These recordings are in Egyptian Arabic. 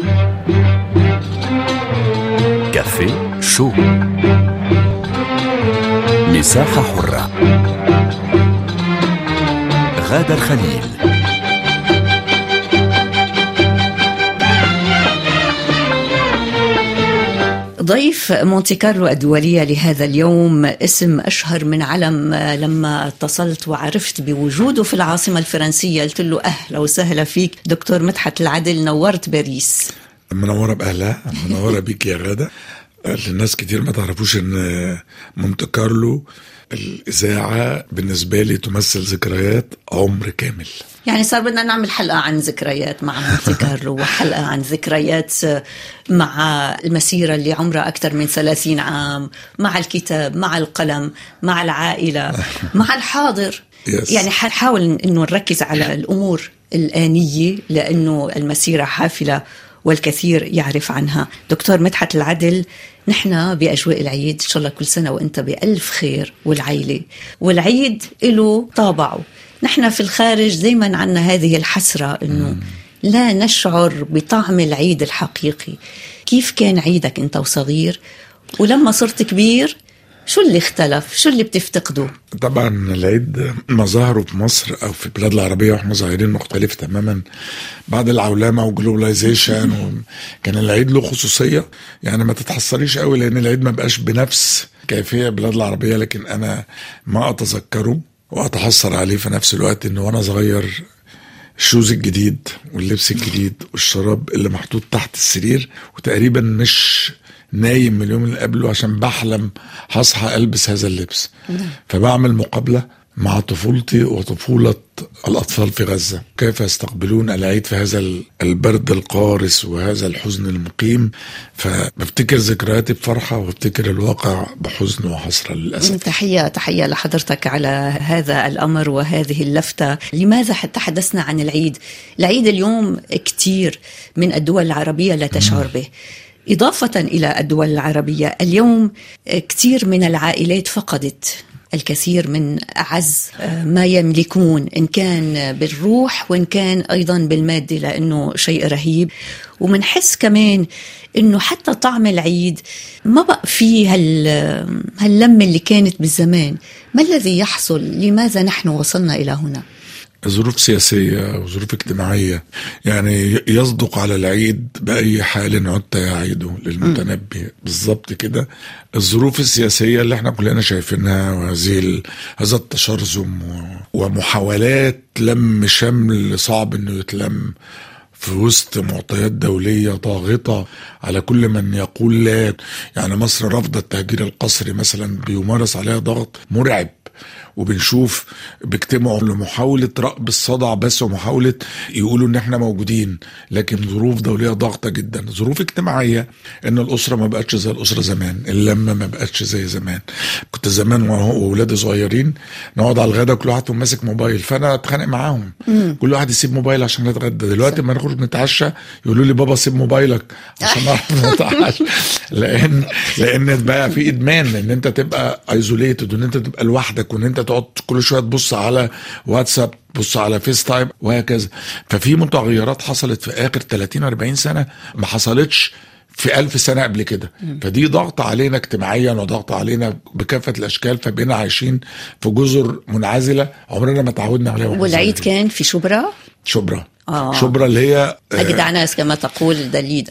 كافيه شو مساحة حرة غادة الخليل ضيف مونتي كارلو الدولية لهذا اليوم اسم أشهر من علم لما اتصلت وعرفت بوجوده في العاصمة الفرنسية قلت له أهلا وسهلا فيك دكتور مدحت العدل نورت باريس منورة بأهلها منورة بيك يا غادة الناس كتير ما تعرفوش ان مونte كارلو الإذاعة بالنسبة لي تمثل ذكريات عمر كامل يعني صار بدنا نعمل حلقة عن ذكريات مع مونتي كارلو وحلقة عن ذكريات مع المسيرة اللي عمرها أكثر من 30 عام مع الكتاب مع القلم مع العائلة مع الحاضر Yes. يعني حنحاول انه نركز على الامور الانيه لانه المسيره حافله والكثير يعرف عنها دكتور مدحت العدل نحن باجواء العيد ان شاء الله كل سنه وانت بالف خير والعيله والعيد له طابعه نحن في الخارج دائما عنا هذه الحسره انه لا نشعر بطعم العيد الحقيقي كيف كان عيدك انت وصغير ولما صرت كبير شو اللي اختلف شو اللي بتفتقده طبعا العيد مظاهره في مصر او في البلاد العربيه واحنا صغيرين مختلف تماما بعد العولمه وجلوبلايزيشن كان العيد له خصوصيه يعني ما تتحسريش قوي لان العيد ما بقاش بنفس كيفيه البلاد العربيه لكن انا ما اتذكره واتحسر عليه في نفس الوقت انه وانا صغير الشوز الجديد واللبس الجديد والشراب اللي محطوط تحت السرير وتقريبا مش نايم من اليوم اللي قبله عشان بحلم هصحى البس هذا اللبس فبعمل مقابله مع طفولتي وطفوله الاطفال في غزه كيف يستقبلون العيد في هذا البرد القارس وهذا الحزن المقيم فبفتكر ذكرياتي بفرحه وبفتكر الواقع بحزن وحسره للاسف تحية تحية لحضرتك على هذا الأمر وهذه اللفتة لماذا تحدثنا عن العيد العيد اليوم كثير من الدول العربية لا تشعر به إضافة إلى الدول العربية اليوم كثير من العائلات فقدت الكثير من أعز ما يملكون إن كان بالروح وإن كان أيضا بالمادة لأنه شيء رهيب ومنحس كمان إنه حتى طعم العيد ما بقى فيه هال هاللمة اللي كانت بالزمان ما الذي يحصل لماذا نحن وصلنا إلى هنا ظروف سياسية وظروف اجتماعية يعني يصدق على العيد بأي حال عدت يا عيد للمتنبي بالظبط كده الظروف السياسية اللي احنا كلنا شايفينها وهذه ال- هذا التشرذم و- ومحاولات لم شمل صعب انه يتلم في وسط معطيات دولية ضاغطة على كل من يقول لا يعني مصر رفض التهجير القسري مثلا بيمارس عليها ضغط مرعب وبنشوف بيجتمعوا لمحاولة رأب الصدع بس ومحاولة يقولوا ان احنا موجودين لكن ظروف دولية ضاغطة جدا ظروف اجتماعية ان الأسرة ما بقتش زي الأسرة زمان اللمة ما بقتش زي زمان كنت زمان وأولادي صغيرين نقعد على الغدا كل واحد فيهم ماسك موبايل فأنا اتخانق معاهم كل واحد يسيب موبايل عشان نتغدى دلوقتي لما نخرج نتعشى يقولوا لي بابا سيب موبايلك عشان نعرف نتعشى لان لان بقى في ادمان ان انت تبقى ايزوليتد وان انت تبقى لوحدك وان انت تقعد كل شويه تبص على واتساب تبص على فيس تايم وهكذا ففي متغيرات حصلت في اخر 30 40 سنه ما حصلتش في ألف سنة قبل كده فدي ضغط علينا اجتماعيا وضغط علينا بكافة الأشكال فبقينا عايشين في جزر منعزلة عمرنا ما تعودنا عليها وإحنا والعيد صغيرين. كان في شبرا شبرا آه. شبرا اللي هي آه، أجدع ناس كما تقول دليدة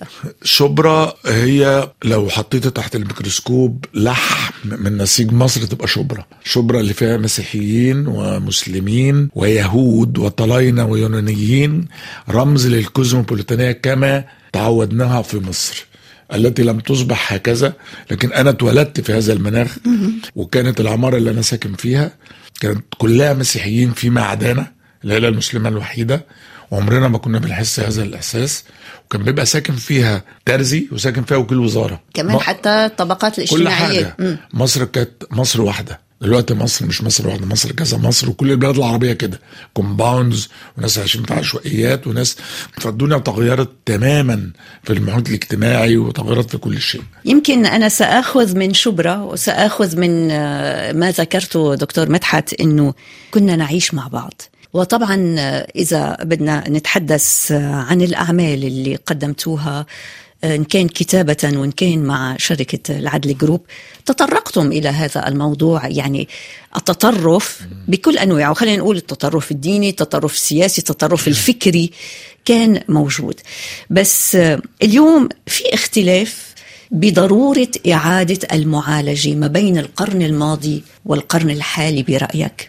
شبرا هي لو حطيت تحت الميكروسكوب لحم من نسيج مصر تبقى شبرا شبرا اللي فيها مسيحيين ومسلمين ويهود وطلاينة ويونانيين رمز للكوزموبوليتانية كما تعودناها في مصر التي لم تصبح هكذا لكن انا اتولدت في هذا المناخ وكانت العماره اللي انا ساكن فيها كانت كلها مسيحيين فيما عدانا العيله المسلمه الوحيده وعمرنا ما كنا بنحس هذا الاحساس وكان بيبقى ساكن فيها ترزي وساكن فيها وكيل وزاره كمان ما- حتى الطبقات كل الاجتماعية حاجه مم. مصر كانت مصر واحده دلوقتي مصر مش مصر واحده مصر كذا مصر وكل البلاد العربيه كده كومباوندز وناس عايشين في عشوائيات وناس فالدنيا تغيرت تماما في المحيط الاجتماعي وتغيرت في كل شيء يمكن أنا سأخذ من شبرا وسأخذ من آه، ما ذكرته دكتور مدحت أنه كنا نعيش مع بعض وطبعا إذا بدنا نتحدث عن الأعمال اللي قدمتوها إن كان كتابة وإن كان مع شركة العدل جروب تطرقتم إلى هذا الموضوع يعني التطرف بكل أنواعه وخلينا نقول التطرف الديني التطرف السياسي التطرف الفكري كان موجود بس اليوم في اختلاف بضرورة إعادة المعالجة ما بين القرن الماضي والقرن الحالي برأيك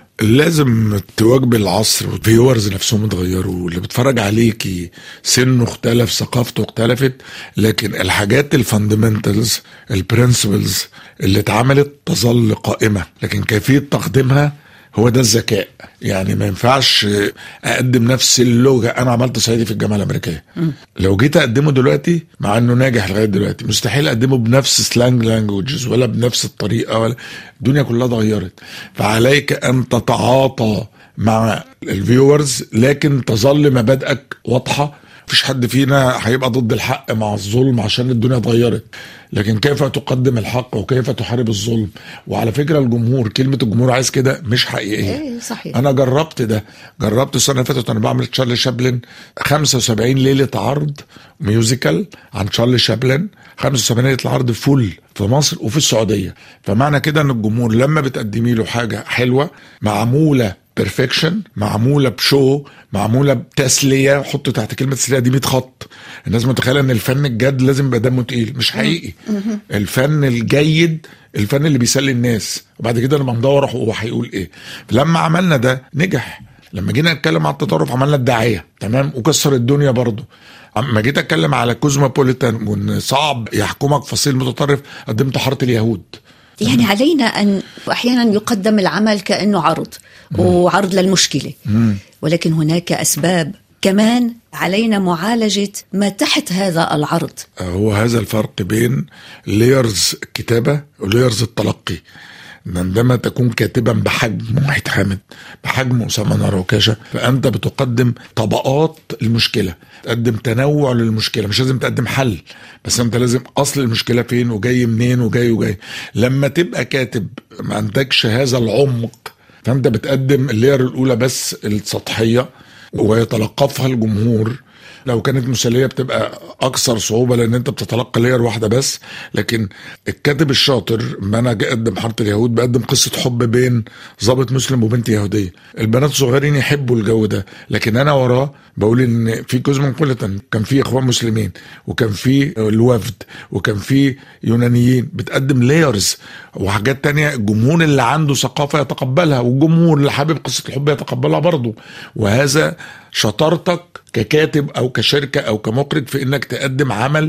لازم تواجب العصر والفيورز نفسهم اتغيروا اللي بيتفرج عليكي سنه اختلف ثقافته اختلفت لكن الحاجات الفاندمنتالز البرنسبلز اللي اتعملت تظل قائمه لكن كيفيه تقديمها هو ده الذكاء يعني ما ينفعش اقدم نفس اللغه انا عملت صعيدي في الجامعه الامريكيه لو جيت اقدمه دلوقتي مع انه ناجح لغايه دلوقتي مستحيل اقدمه بنفس سلانج لانجوجز ولا بنفس الطريقه ولا الدنيا كلها اتغيرت فعليك ان تتعاطى مع الفيورز لكن تظل مبادئك واضحه مفيش حد فينا هيبقى ضد الحق مع الظلم عشان الدنيا اتغيرت لكن كيف تقدم الحق وكيف تحارب الظلم وعلى فكره الجمهور كلمه الجمهور عايز كده مش حقيقيه إيه صحيح. انا جربت ده جربت السنه اللي فاتت وانا بعمل تشارلي شابلن 75 ليله عرض ميوزيكال عن تشارلي شابلن 75 ليله العرض فل في مصر وفي السعوديه فمعنى كده ان الجمهور لما بتقدمي له حاجه حلوه معموله بيرفكشن معموله بشو معموله بتسليه حط تحت كلمه تسليه دي 100 خط الناس متخيله ان الفن الجد لازم يبقى دمه تقيل مش حقيقي الفن الجيد الفن اللي بيسلي الناس وبعد كده لما ندور هو هيقول ايه لما عملنا ده نجح لما جينا نتكلم على التطرف عملنا الدعايه تمام وكسر الدنيا برضه اما جيت اتكلم على كوزموبوليتان وان صعب يحكمك فصيل متطرف قدمت حاره اليهود يعني علينا أن أحيانا يقدم العمل كأنه عرض وعرض للمشكلة ولكن هناك أسباب كمان علينا معالجة ما تحت هذا العرض هو هذا الفرق بين ليرز الكتابة وليرز التلقي عندما تكون كاتبا بحجم وحيد حامد بحجم أسامة نار وكاشة فأنت بتقدم طبقات المشكلة تقدم تنوع للمشكلة مش لازم تقدم حل بس أنت لازم أصل المشكلة فين وجاي منين وجاي وجاي لما تبقى كاتب ما عندكش هذا العمق فأنت بتقدم اللير الأولى بس السطحية ويتلقفها الجمهور لو كانت مسليه بتبقى اكثر صعوبه لان انت بتتلقى لير واحده بس لكن الكاتب الشاطر ما انا جاي اقدم حاره اليهود بقدم قصه حب بين ضابط مسلم وبنت يهوديه البنات الصغيرين يحبوا الجو ده لكن انا وراه بقول ان في كوزموبوليتان كان في اخوان مسلمين وكان في الوفد وكان في يونانيين بتقدم لايرز وحاجات تانية الجمهور اللي عنده ثقافه يتقبلها والجمهور اللي حابب قصه الحب يتقبلها برضه وهذا شطارتك ككاتب او كشركه او كمخرج في انك تقدم عمل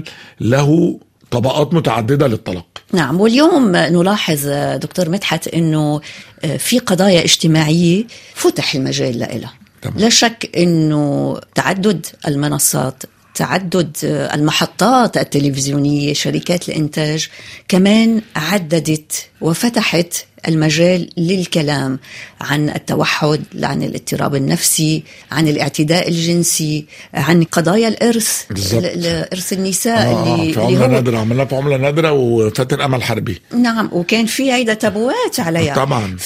له طبقات متعدده للتلقي نعم واليوم نلاحظ دكتور مدحت انه في قضايا اجتماعيه فتح المجال لها تمام. لا شك انه تعدد المنصات تعدد المحطات التلفزيونيه شركات الانتاج كمان عددت وفتحت المجال للكلام عن التوحد عن الاضطراب النفسي عن الاعتداء الجنسي عن قضايا الارث بالظبط. ل- ارث النساء آه اللي, في اللي عمله هو نادره عملناها في عمله نادره وفاتن امل حربي نعم وكان في هيدا تابوات عليها طبعاً،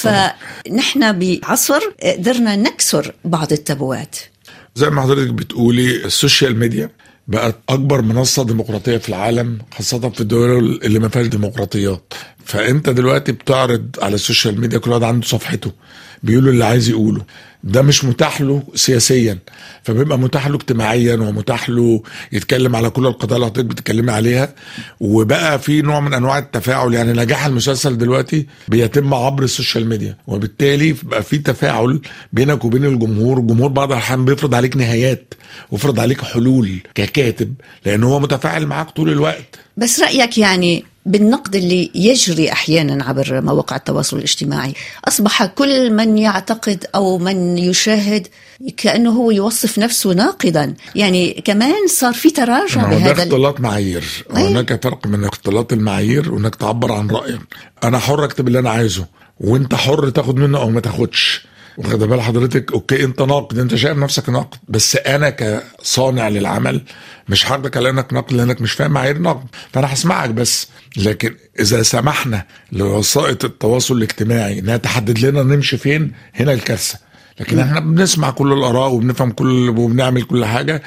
فنحن بعصر قدرنا نكسر بعض التابوات زي ما حضرتك بتقولي السوشيال ميديا بقت اكبر منصه ديمقراطيه في العالم خاصه في الدول اللي ما فيهاش ديمقراطيات فانت دلوقتي بتعرض على السوشيال ميديا كل واحد عنده صفحته بيقول اللي عايز يقوله ده مش متاح له سياسيا فبيبقى متاح له اجتماعيا ومتاح له يتكلم على كل القضايا اللي حضرتك بتتكلمي عليها وبقى في نوع من انواع التفاعل يعني نجاح المسلسل دلوقتي بيتم عبر السوشيال ميديا وبالتالي بقى في تفاعل بينك وبين الجمهور الجمهور بعض الاحيان بيفرض عليك نهايات ويفرض عليك حلول ككاتب لان هو متفاعل معاك طول الوقت بس رأيك يعني بالنقد اللي يجري احيانا عبر مواقع التواصل الاجتماعي اصبح كل من يعتقد او من يشاهد كانه هو يوصف نفسه ناقدا يعني كمان صار في تراجع ما هو ده بهذا ال- اختلاط معايير أيوة. هناك فرق من اختلاط المعايير وانك تعبر عن رايك انا حر اكتب اللي انا عايزه وانت حر تاخد منه او ما تاخدش واخد بال حضرتك اوكي انت ناقد انت شايف نفسك ناقد بس انا كصانع للعمل مش هاخدك على انك ناقد لانك مش فاهم معايير نقد فانا هسمعك بس لكن اذا سمحنا لوسائط التواصل الاجتماعي انها تحدد لنا نمشي فين هنا الكارثه لكن احنا بنسمع كل الاراء وبنفهم كل وبنعمل كل حاجه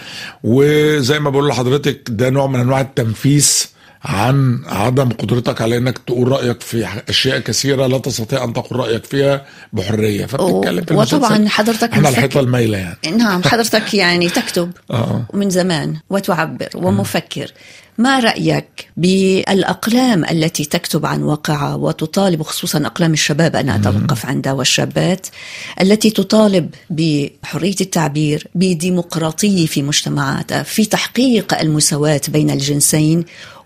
وزي ما بقول لحضرتك ده نوع من انواع التنفيس عن عدم قدرتك على انك تقول رايك في اشياء كثيره لا تستطيع ان تقول رايك فيها بحريه فبتتكلم في وطبعا المسلسل. حضرتك احنا مفكر. الحيطه المايله يعني نعم حضرتك يعني تكتب آه. من زمان وتعبر ومفكر ما رأيك بالأقلام التي تكتب عن واقعها وتطالب خصوصا أقلام الشباب أنا أتوقف عندها والشابات التي تطالب بحرية التعبير بديمقراطية في مجتمعاتها في تحقيق المساواة بين الجنسين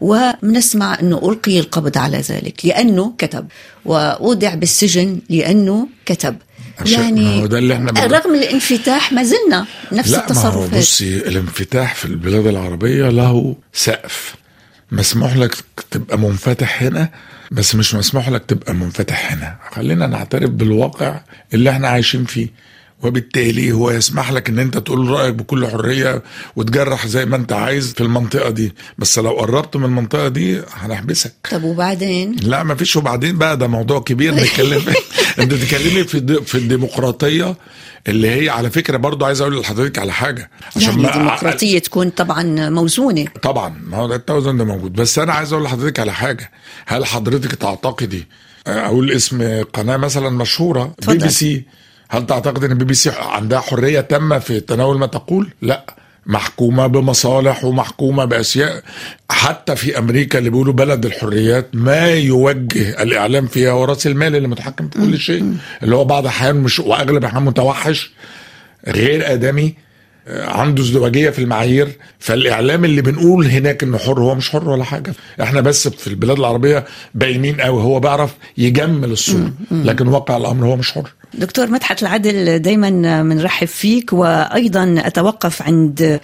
ونسمع أنه ألقي القبض على ذلك لأنه كتب ووضع بالسجن لأنه كتب عشان- ما هو ده اللي احنا بنقول. رغم الانفتاح ما زلنا نفس لا ما هو التصرفات بصي الانفتاح في البلاد العربية له سقف مسموح لك تبقى منفتح هنا بس مش مسموح لك تبقى منفتح هنا خلينا نعترف بالواقع اللي احنا عايشين فيه وبالتالي هو يسمح لك ان انت تقول رايك بكل حريه وتجرح زي ما انت عايز في المنطقه دي بس لو قربت من المنطقه دي هنحبسك طب وبعدين لا ما فيش وبعدين بقى ده موضوع كبير نتكلم فيه انت تتكلمي في الد- في الديمقراطيه اللي هي على فكره برضو عايز اقول لحضرتك على حاجه يعني ما- الديمقراطية تكون طبعا موزونة طبعا ما هو ده التوازن ده موجود بس انا عايز اقول لحضرتك على حاجه هل حضرتك تعتقدي اقول اسم قناه مثلا مشهوره بي اتفضل. بي سي هل تعتقد ان بي بي سي عندها حريه تامه في تناول ما تقول لا محكومة بمصالح ومحكومة بأشياء حتى في أمريكا اللي بيقولوا بلد الحريات ما يوجه الإعلام فيها هو رأس المال اللي متحكم في كل شيء اللي هو بعض الأحيان مش وأغلب الأحيان متوحش غير آدمي عنده ازدواجيه في المعايير فالاعلام اللي بنقول هناك انه حر هو مش حر ولا حاجه احنا بس في البلاد العربيه باينين قوي هو بيعرف يجمل الصوره لكن واقع الامر هو مش حر دكتور مدحت العدل دايما بنرحب فيك وايضا اتوقف عند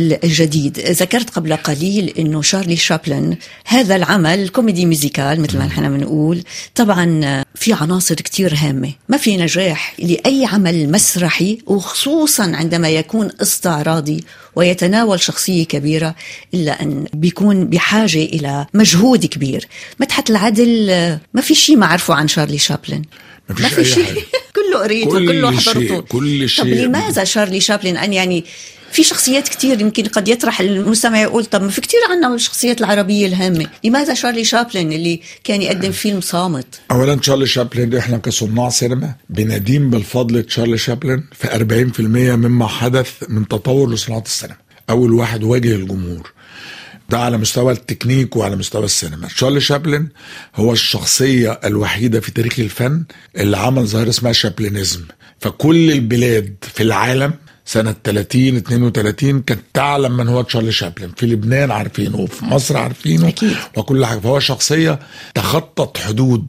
الجديد ذكرت قبل قليل انه شارلي شابلن هذا العمل كوميدي ميوزيكال مثل ما نحن بنقول طبعا في عناصر كتير هامه ما في نجاح لاي عمل مسرحي وخصوصا عندما يكون استعراضي ويتناول شخصيه كبيره الا ان بيكون بحاجه الى مجهود كبير مدحت العدل ما في شيء ما عرفه عن شارلي شابلن ما فيش ما في أي شيء حاجة. كله قريته كل كله شيء- حضرته كل طب شيء. لماذا شارلي شابلن أن يعني في شخصيات كتير يمكن قد يطرح المستمع يقول طب ما في كتير عنا من الشخصيات العربية الهامة لماذا شارلي شابلن اللي كان يقدم فيلم صامت اولا تشارلي شابلن احنا كصناع سينما بندين بالفضل تشارلي شابلن في 40% مما حدث من تطور لصناعه السينما اول واحد واجه الجمهور ده على مستوى التكنيك وعلى مستوى السينما تشارلي شابلن هو الشخصية الوحيدة في تاريخ الفن اللي عمل ظاهرة اسمها شابلينيزم فكل البلاد في العالم سنة 30 32 كانت تعلم من هو تشارلي شابلن في لبنان عارفينه وفي مصر عارفينه أكيد. وكل حاجة فهو شخصية تخطط حدود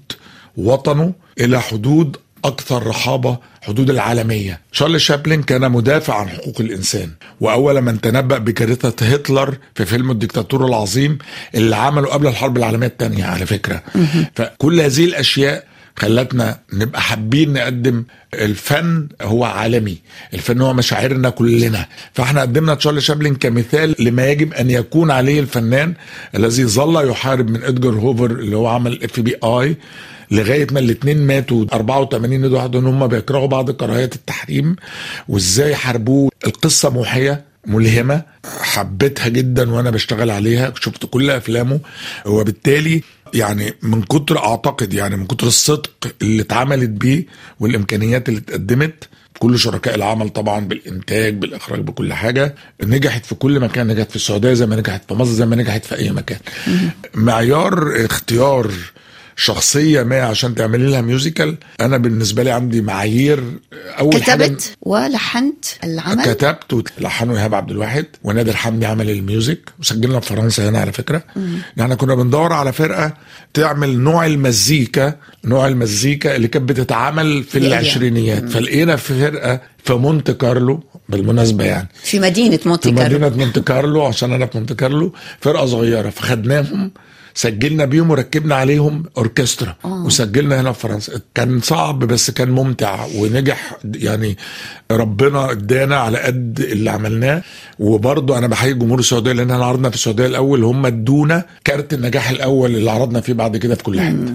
وطنه إلى حدود أكثر رحابة حدود العالمية شارلي شابلن كان مدافع عن حقوق الإنسان وأول من تنبأ بكارثة هتلر في فيلم الدكتاتور العظيم اللي عمله قبل الحرب العالمية الثانية على فكرة فكل هذه الأشياء خلتنا نبقى حابين نقدم الفن هو عالمي الفن هو مشاعرنا كلنا فاحنا قدمنا تشارلي شابلن كمثال لما يجب ان يكون عليه الفنان الذي ظل يحارب من ادجار هوفر اللي هو عمل اف بي اي لغايه ما الاثنين ماتوا 84 ندوا واحد ان هم بيكرهوا بعض كراهيه التحريم وازاي حاربوه القصه موحيه ملهمه حبيتها جدا وانا بشتغل عليها شفت كل افلامه وبالتالي يعني من كتر اعتقد يعني من كتر الصدق اللي اتعملت بيه والامكانيات اللي اتقدمت كل شركاء العمل طبعا بالانتاج بالاخراج بكل حاجه نجحت في كل مكان نجحت في السعوديه زي ما نجحت في مصر زي ما نجحت في اي مكان معيار اختيار شخصيه ما عشان تعملي لها ميوزيكال انا بالنسبه لي عندي معايير اول حاجه كتبت ولحنت العمل كتبت ولحنه ايهاب عبد الواحد ونادر حمدي عمل الميوزك وسجلنا في فرنسا هنا على فكره يعني كنا بندور على فرقه تعمل نوع المزيكا نوع المزيكا اللي كانت بتتعمل في الأيام. العشرينيات فلقينا في فرقه في مونte كارلو بالمناسبه يعني في مدينة في مونتي كارلو مدينه مونte كارلو عشان انا في مونte كارلو فرقه صغيره فخدناهم سجلنا بيهم وركبنا عليهم اوركسترا آه. وسجلنا هنا في فرنسا كان صعب بس كان ممتع ونجح يعني ربنا ادانا على قد اللي عملناه وبرضه انا بحيي جمهور السعوديه لان احنا عرضنا في السعوديه الاول هم ادونا كارت النجاح الاول اللي عرضنا فيه بعد كده في كل حته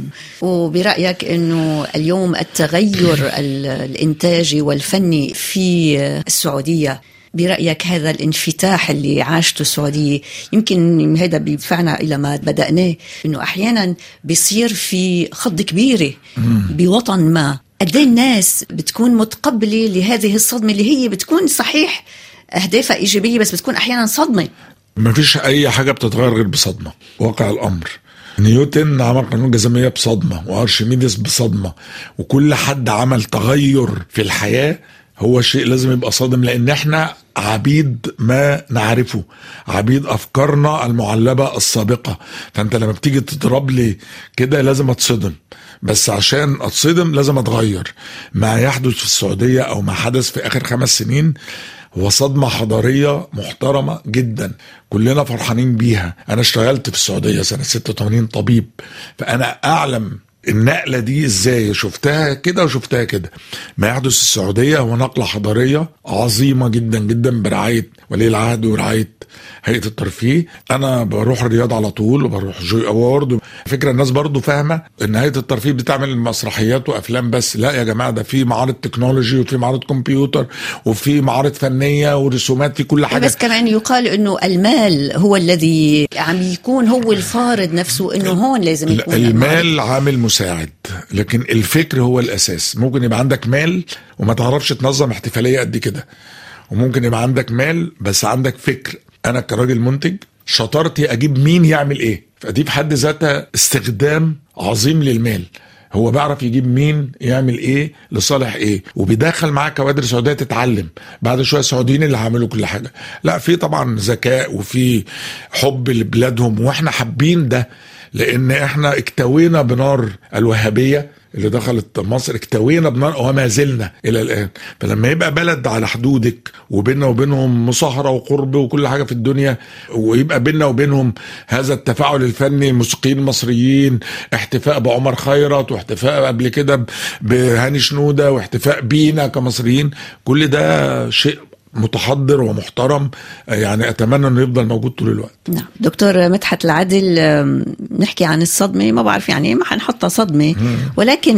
وبرأيك أنه اليوم التغير ال- الإنتاجي والفني في السعودية برأيك هذا الانفتاح اللي عاشته السعودية يمكن هذا بيدفعنا إلى ما بدأناه أنه أحيانا بيصير في خض كبيرة بوطن ما قد إيه الناس بتكون متقبلة لهذه الصدمة اللي هي بتكون صحيح أهدافها إيجابية بس بتكون أحيانا صدمة ما فيش اي حاجه بتتغير غير بصدمه واقع الامر نيوتن عمل قانون الجاذبيه بصدمه وارشميدس بصدمه وكل حد عمل تغير في الحياه هو شيء لازم يبقى صادم لان احنا عبيد ما نعرفه عبيد افكارنا المعلبه السابقه فانت لما بتيجي تضرب لي كده لازم اتصدم بس عشان اتصدم لازم اتغير ما يحدث في السعوديه او ما حدث في اخر خمس سنين هو صدمة حضارية محترمة جدا كلنا فرحانين بيها أنا اشتغلت في السعودية سنة 86 طبيب فأنا أعلم النقلة دي ازاي شفتها كده وشفتها كده ما يحدث في السعودية هو نقلة حضارية عظيمة جدا جدا برعاية ولي العهد ورعاية هيئة الترفيه أنا بروح الرياض على طول وبروح جوي أوارد فكرة الناس برضو فاهمة إن هيئة الترفيه بتعمل مسرحيات وأفلام بس لا يا جماعة ده في معارض تكنولوجي وفي معارض كمبيوتر وفي معارض فنية ورسومات في كل حاجة بس كمان يقال انه المال هو الذي عم يكون هو الفارض نفسه انه هون لازم لا، يكون المال عامل مساعد لكن الفكر هو الاساس ممكن يبقى عندك مال وما تعرفش تنظم احتفاليه قد كده وممكن يبقى عندك مال بس عندك فكر انا كراجل منتج شطارتي اجيب مين يعمل ايه فدي في حد ذاتها استخدام عظيم للمال هو بيعرف يجيب مين يعمل ايه لصالح ايه وبيدخل معاه كوادر سعوديه تتعلم بعد شويه السعوديين اللي هيعملوا كل حاجه لا في طبعا ذكاء وفي حب لبلادهم واحنا حابين ده لان احنا اكتوينا بنار الوهابيه اللي دخلت مصر اكتوينا بنار وما زلنا الى الان فلما يبقى بلد على حدودك وبيننا وبينهم مصاهره وقرب وكل حاجه في الدنيا ويبقى بيننا وبينهم هذا التفاعل الفني موسيقيين مصريين احتفاء بعمر خيرت واحتفاء قبل كده بهاني شنوده واحتفاء بينا كمصريين كل ده شيء متحضر ومحترم يعني اتمنى انه يفضل موجود طول الوقت نعم دكتور مدحت العدل أم، نحكي عن الصدمة ما بعرف يعني إيه، ما حنحطها صدمة ولكن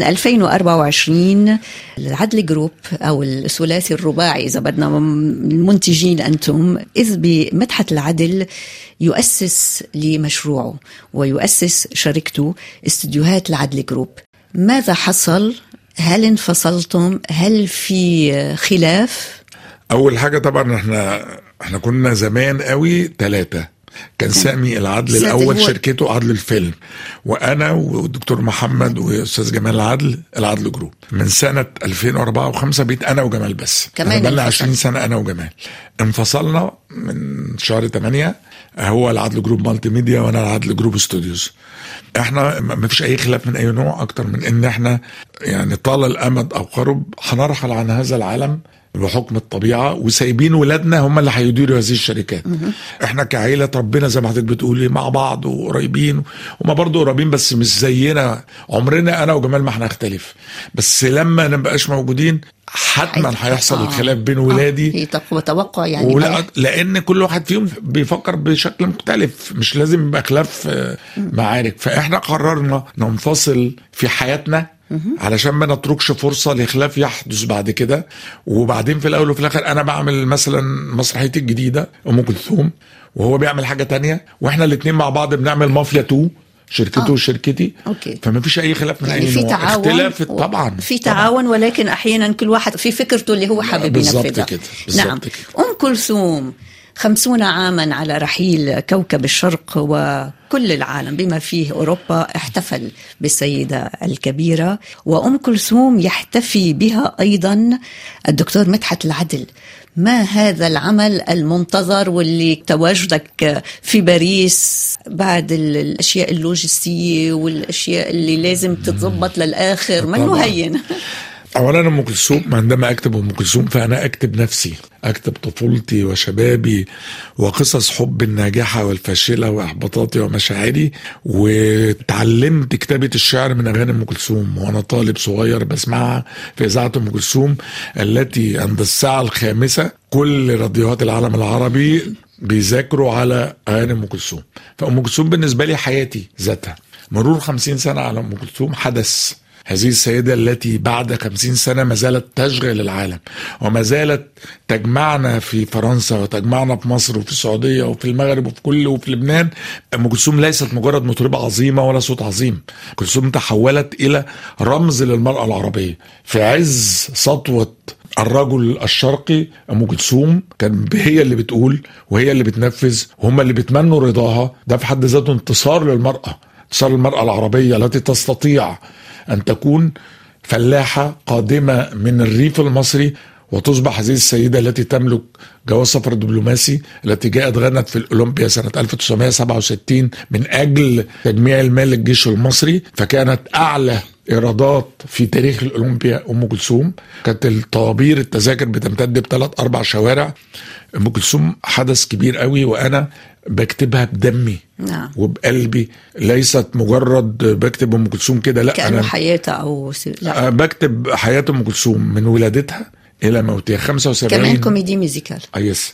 2024 العدل جروب أو الثلاثي الرباعي إذا بدنا م- المنتجين أنتم إذ بمدحت العدل يؤسس لمشروعه ويؤسس شركته استديوهات العدل جروب ماذا حصل؟ هل انفصلتم؟ هل في خلاف؟ اول حاجه طبعا احنا احنا كنا زمان قوي ثلاثه كان سامي العدل سامي الاول هو- شركته عدل الفيلم وانا والدكتور محمد واستاذ جمال العدل العدل جروب من سنه 2004 و5 بقيت انا وجمال بس كمان بقى لنا انفصل. 20 سنه انا وجمال انفصلنا من شهر 8 هو العدل جروب مالتي ميديا وانا العدل جروب استوديوز احنا ما ما فيش اي خلاف من اي نوع اكتر من ان احنا يعني طال الامد او قرب هنرحل عن هذا العالم بحكم الطبيعه وسايبين ولادنا هم اللي هيديروا هذه الشركات احنا كعيله ربنا زي ما حضرتك بتقولي مع بعض وقريبين هما برضه قريبين بس مش زينا عمرنا انا وجمال ما هنختلف بس لما نبقاش موجودين حتما هيحصل آه. الخلاف بين آه، ولادي في تق- توقع يعني ولا هي- لان كل واحد فيهم بيفكر بشكل مختلف مش لازم يبقى خلاف آه، معارك فاحنا قررنا ننفصل في حياتنا علشان ما نتركش فرصه لخلاف يحدث بعد كده وبعدين في الاول وفي الاخر انا بعمل مثلا مسرحيتي الجديده ام كلثوم وهو بيعمل حاجه تانية واحنا الاثنين مع بعض بنعمل مافيا 2 شركته آه. وشركتي أوكي. فما فيش اي خلاف من يعني اي في نوع تعاون اختلاف و- طبعا في طبعاً. تعاون ولكن احيانا كل واحد في فكرته اللي هو حابب بالظبط ينفذها كده، بالظبط نعم كده. ام كلثوم خمسون عاما على رحيل كوكب الشرق وكل العالم بما فيه أوروبا احتفل بالسيدة الكبيرة وأم كلثوم يحتفي بها أيضا الدكتور مدحت العدل ما هذا العمل المنتظر واللي تواجدك في باريس بعد ال- الأشياء اللوجستية والأشياء اللي لازم تتضبط للآخر منه طبعاً. هين اولا ام كلثوم عندما اكتب ام كلثوم فانا اكتب نفسي اكتب طفولتي وشبابي وقصص حب الناجحه والفاشله واحباطاتي ومشاعري وتعلمت كتابه الشعر من اغاني ام كلثوم وانا طالب صغير بسمعها في اذاعه ام كلثوم التي عند الساعه الخامسه كل راديوهات العالم العربي بيذاكروا على اغاني ام كلثوم فام كلثوم بالنسبه لي حياتي ذاتها مرور خمسين سنه على ام كلثوم حدث هذه السيدة التي بعد خمسين سنة ما زالت تشغل العالم وما زالت تجمعنا في فرنسا وتجمعنا في مصر وفي السعودية وفي المغرب وفي كل وفي لبنان أم كلثوم ليست مجرد مطربة عظيمة ولا صوت عظيم أم كلثوم تحولت إلى رمز للمرأة العربية في عز سطوة الرجل الشرقي ام كلثوم كان هي اللي بتقول وهي اللي بتنفذ وهم اللي بيتمنوا رضاها ده في حد ذاته انتصار للمراه انتصار المراه العربيه التي تستطيع ان تكون فلاحه قادمه من الريف المصري وتصبح هذه السيدة التي تملك جواز سفر دبلوماسي التي جاءت غنت في الأولمبيا سنة 1967 من أجل تجميع المال للجيش المصري فكانت أعلى ايرادات في تاريخ الاولمبيا ام كلثوم كانت الطوابير التذاكر بتمتد بثلاث اربع شوارع ام كلثوم حدث كبير قوي وانا بكتبها بدمي نعم وبقلبي ليست مجرد بكتب ام كلثوم كده لا كأنه حياتها أو س... لا أنا بكتب حياه ام كلثوم من ولادتها الى موتها 75 كمان كوميدي ميوزيكال آه، يس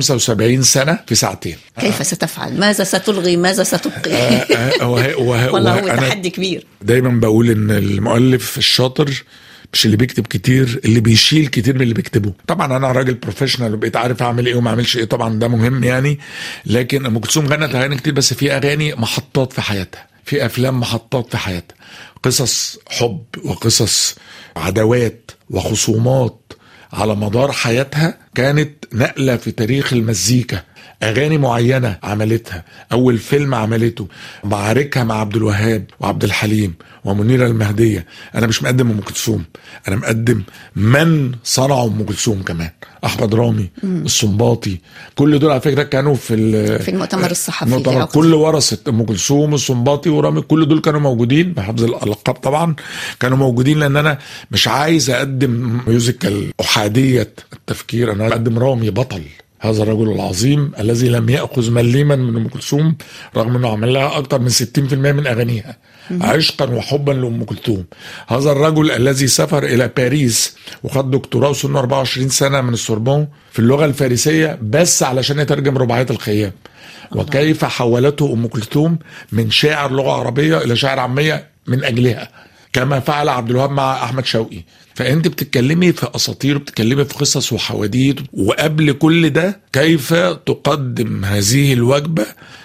75 سنه في ساعتين كيف ستفعل ماذا ستلغي ماذا ستبقي آه، آه، وه- وه- والله هو وه- أنا تحدي كبير دايما بقول ان المؤلف الشاطر مش اللي بيكتب كتير اللي بيشيل كتير من اللي بيكتبه طبعا انا راجل بروفيشنال وبقيت عارف اعمل ايه وما اعملش ايه طبعا ده مهم يعني لكن ام كلثوم غنت اغاني كتير بس في اغاني محطات في حياتها في افلام محطات في حياتها قصص حب وقصص عداوات وخصومات على مدار حياتها كانت نقله في تاريخ المزيكا اغاني معينه عملتها اول فيلم عملته معاركها مع عبد الوهاب وعبد الحليم ومنيره المهديه انا مش مقدم ام كلثوم انا مقدم من صنعوا ام كلثوم كمان احمد رامي السنباطي كل دول على فكره كانوا في ال- في المؤتمر الصحفي المؤتمر لعقد. كل ورثه ام كلثوم السنباطي ورامي كل دول كانوا موجودين بحفظ الالقاب طبعا كانوا موجودين لان انا مش عايز اقدم ميوزيكال احاديه التفكير انا اقدم رامي بطل هذا الرجل العظيم الذي لم ياخذ مليما من ام كلثوم رغم انه عمل لها اكثر من 60% من اغانيها عشقا وحبا لام كلثوم هذا الرجل الذي سافر الى باريس وخد دكتوراه وسنه 24 سنه من السوربون في اللغه الفارسيه بس علشان يترجم رباعيات الخيام وكيف حولته ام كلثوم من شاعر لغه عربيه الى شاعر عاميه من اجلها كما فعل عبد الوهاب مع احمد شوقي فانت بتتكلمي في اساطير بتتكلمي في قصص وحواديت وقبل كل ده كيف تقدم هذه الوجبه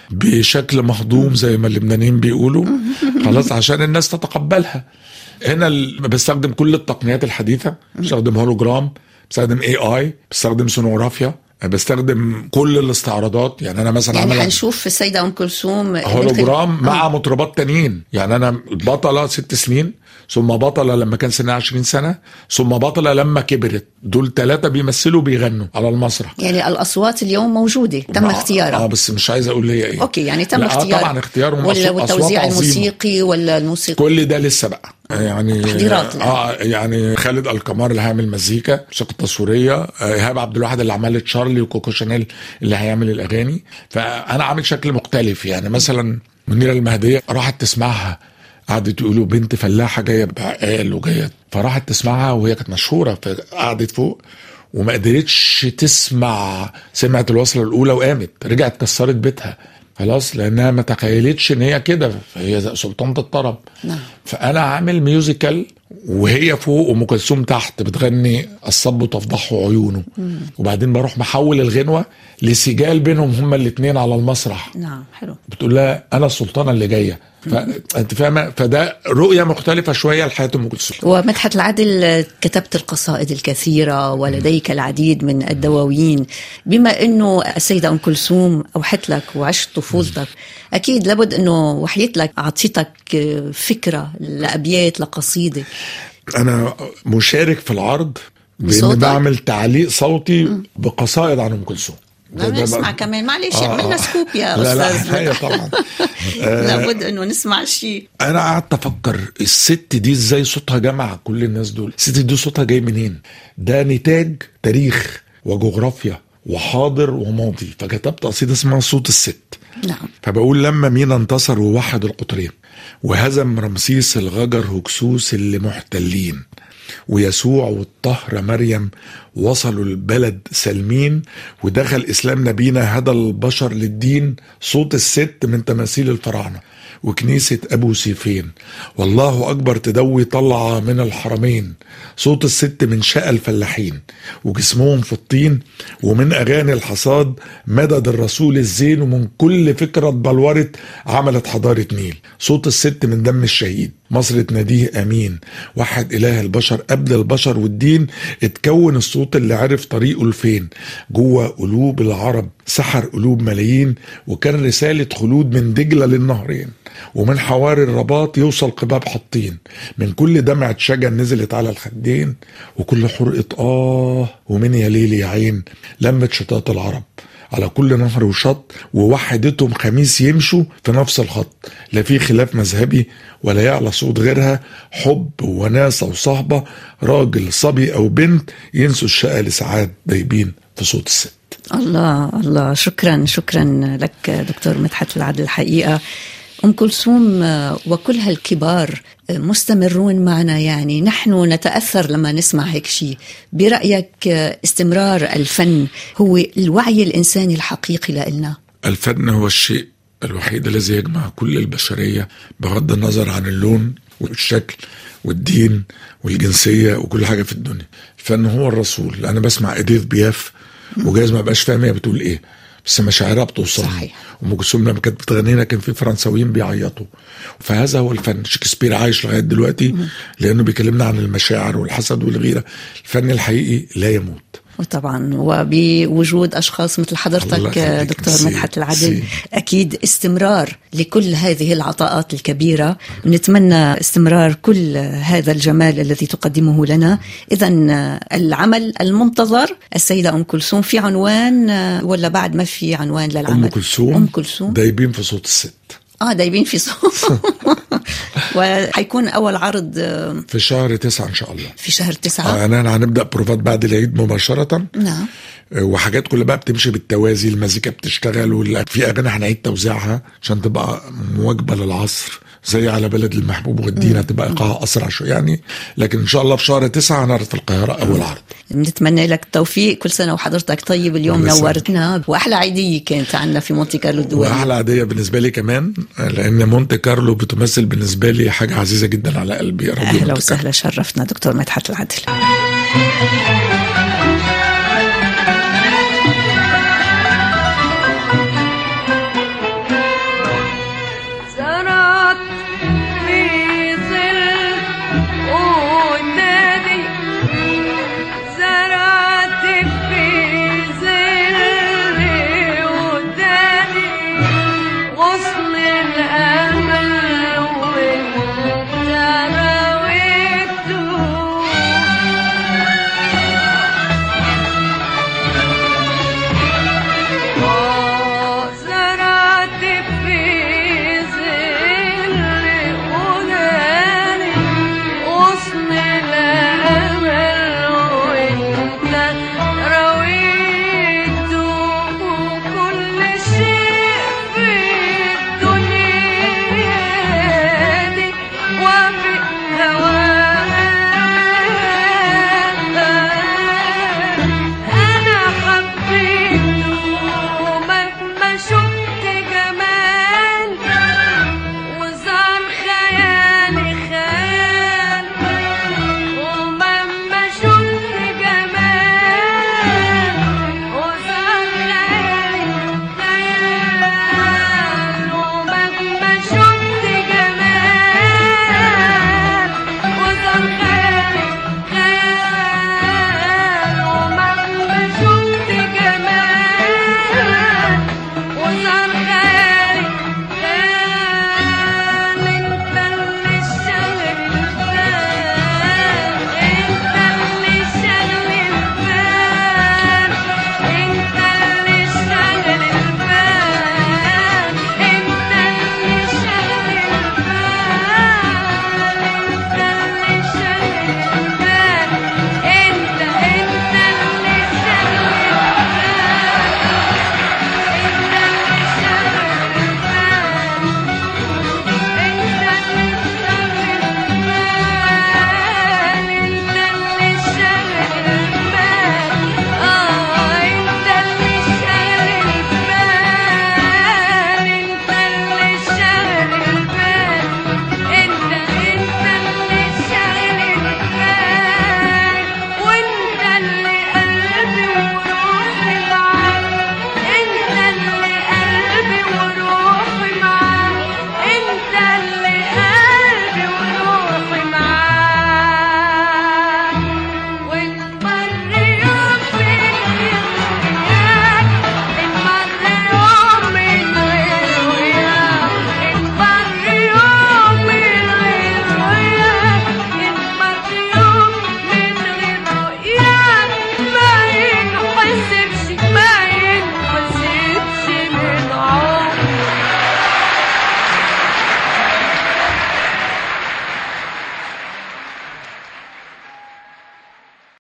بشكل مهضوم زي ما اللبنانيين بيقولوا خلاص عشان الناس تتقبلها هنا ال- بستخدم كل التقنيات الحديثه بستخدم هولوجرام بستخدم اي اي بستخدم سونوغرافيا بستخدم كل الاستعراضات يعني انا مثلا يعني عامل حنشوف السيدة أم كلثوم من خلال- هولوجرام مع آه. مطربات تانيين يعني انا بطله ست سنين ثم بطله لما كان سنها 20 سنه ثم بطله لما كبرت دول ثلاثه بيمثلوا بيغنوا على المسرح يعني الأصوات اليوم موجودة تم اه اختيارها بس مش عايز اقول هي ايه أوكي يعني تم لا، آه اختيار طبعا اختيارهم ولا أصوات- أصوات والتوزيع عظيمة. الموسيقي ولا الموسيقى كل ده لسه بقى يعني تحضيرات الآن. اه يعني خالد القمار اللي هيعمل مزيكا موسيقى تصويريه آه، ايهاب عبد الواحد اللي عمل تشارلي وكوكو شانيل اللي هيعمل الاغاني فانا عامل شكل مختلف يعني مثلا منيره المهديه راحت تسمعها قعدت تقولوا بنت فلاحه جايه بعقال وجايه فراحت تسمعها وهي كانت مشهوره فقعدت فوق وما قدرتش تسمع سمعت الوصله الاولى وقامت رجعت كسرت بيتها خلاص لانها ما تخيلتش ان هي كده فهي زي سلطانه الطرب نعم. فانا عامل ميوزيكال وهي فوق ام كلثوم تحت بتغني الصب تفضحه عيونه وبعدين بروح محول الغنوه لسجال بينهم هما الاثنين على المسرح نعم حلو بتقول لها انا السلطانه اللي جايه فانت فاهمه فده رؤيه مختلفه شويه لحياه ام كلثوم ومدحت العدل كتبت القصائد الكثيرة ولديك العديد من الدواوين بما أنه السيدة أم كلثوم أوحت لك وعشت طفولتك أكيد لابد أنه وحيت لك أعطيتك فكرة لأبيات لقصيدة انا مشارك في العرض بان بصوتك؟ بعمل تعليق صوتي بقصائد عن ام كلثوم ده- ده نسمع بقى- كمان معلش آه. عملنا سكوب يا لا لا استاذ حقيقة طبعا آه، لابد انه نسمع شيء انا قعدت افكر الست دي ازاي صوتها جمع كل الناس دول الست دي صوتها جاي منين ده نتاج تاريخ وجغرافيا وحاضر وماضي فكتبت قصيده اسمها صوت الست نعم فبقول لما مينا انتصر ووحد القطرين وهزم رمسيس الغجر هكسوس اللي محتلين ويسوع والطهرة مريم وصلوا البلد سالمين ودخل إسلام نبينا هدى البشر للدين صوت الست من تماثيل الفراعنة وكنيسة أبو سيفين والله أكبر تدوي طلعة من الحرمين صوت الست من شقى الفلاحين وجسمهم في الطين ومن أغاني الحصاد مدد الرسول الزين ومن كل فكرة اتبلورت عملت حضارة نيل صوت الست من دم الشهيد مصر تناديه أمين وحد إله البشر قبل البشر والدين اتكون الصوت اللي عرف طريقه لفين جوه قلوب العرب سحر قلوب ملايين وكان رسالة خلود من دجلة للنهرين ومن حواري الرباط يوصل قباب حطين من كل دمعة شجن نزلت على الخدين وكل حرقة آه ومن يا ليل يا عين لمت شتات العرب على كل نهر وشط ووحدتهم خميس يمشوا في نفس الخط لا في خلاف مذهبي ولا يعلى صوت غيرها حب وناسة وصحبة راجل صبي أو بنت ينسوا الشقة لساعات دايبين في صوت الست الله الله شكرا شكرا لك دكتور مدحت العدل الحقيقة أم كلثوم آه، وكل هالكبار آه، مستمرون معنا يعني نحن نتأثر لما نسمع هيك شيء برأيك آه، استمرار الفن هو الوعي الإنساني الحقيقي لنا الفن هو الشيء الوحيد الذي يجمع كل البشرية بغض النظر عن اللون والشكل والدين والجنسية وكل حاجة في الدنيا الفن هو الرسول أنا بسمع إديث بياف وجايز ما بقاش فاهم هي بتقول إيه بس مشاعرها بتوصل صحيح. ام كلثوم لما كانت بتغنينا كان في فرنساويين بيعيطوا فهذا هو الفن شكسبير عايش لغايه دلوقتي لانه بيكلمنا عن المشاعر والحسد والغيره الفن الحقيقي لا يموت وطبعا وبوجود اشخاص مثل الله حضرتك يخليك. دكتور ميرسي. مدحت العدل ميرسي. اكيد استمرار لكل هذه العطاءات الكبيره نتمنى استمرار كل هذا الجمال الذي تقدمه لنا اذا العمل المنتظر السيده ام كلثوم في عنوان ولا بعد ما في عنوان للعمل ام كلثوم ام كلثوم دايبين في صوت الست اه دايبين في صوت وحيكون اول عرض آه، في شهر تسعة ان شاء الله في شهر تسعة آه انا هنبدا بروفات بعد العيد مباشره نعم آه، وحاجات كلها بقى بتمشي بالتوازي المزيكا بتشتغل وال- في اغاني هنعيد توزيعها عشان تبقى مواكبه للعصر زي على بلد المحبوب والدين هتبقى ايقاعها اسرع شويه يعني لكن ان شاء الله في شهر تسعة هنعرض في القاهره اول عرض بنتمنى لك التوفيق كل سنة وحضرتك طيب اليوم الله يسلمك. نورتنا وأحلى عيدية كانت عنا في مونتي كارلو الدولي واحلى عاديه بالنسبه لي كمان آه، لان مونte كارلو بتمثل بالنسبه لي حاجه عزيزه جدا على قلبي راديو أهلا مونte كارلو. وسهلا شرفتنا دكتور مدحت العدل